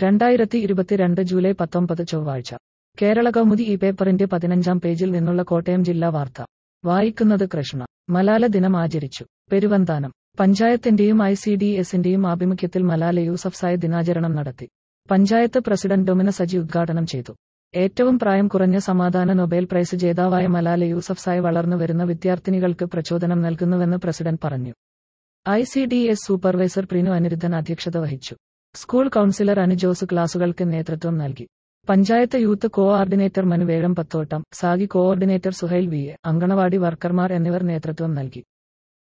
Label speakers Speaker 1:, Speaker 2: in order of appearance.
Speaker 1: രണ്ടായിരത്തി ഇരുപത്തിരണ്ട് ജൂലൈ പത്തൊമ്പത് ചൊവ്വാഴ്ച കേരള കൗമുദി ഈ പേപ്പറിന്റെ പതിനഞ്ചാം പേജിൽ നിന്നുള്ള കോട്ടയം ജില്ലാ വാർത്ത വായിക്കുന്നത് കൃഷ്ണ മലാല ദിനം ആചരിച്ചു പെരുവന്താനം പഞ്ചായത്തിന്റെയും ഐ സി ഡി എസിന്റെയും ആഭിമുഖ്യത്തിൽ മലാല യൂസഫ്സായ ദിനാചരണം നടത്തി പഞ്ചായത്ത് പ്രസിഡന്റ് ഡൊമിന സജി ഉദ്ഘാടനം ചെയ്തു ഏറ്റവും പ്രായം കുറഞ്ഞ സമാധാന നൊബേൽ പ്രൈസ് ജേതാവായ മലാല യൂസഫ്സായി വളർന്നു വരുന്ന വിദ്യാർത്ഥിനികൾക്ക് പ്രചോദനം നൽകുന്നുവെന്ന് പ്രസിഡന്റ് പറഞ്ഞു I C D S supervisor Prinu Anirudhan അധ്യക്ഷത വഹിച്ചു സ്കൂൾ കൌൺസിലർ അനു ജോസ് ക്ലാസുകൾക്ക് നേതൃത്വം നൽകി പഞ്ചായത്ത് യൂത്ത് കോഓർഡിനേറ്റർ മനുവേഴം പത്തോട്ടം സാഗി coordinator Suhail V A anganwadi വർക്കർമാർ എന്നിവർ നേതൃത്വം നൽകി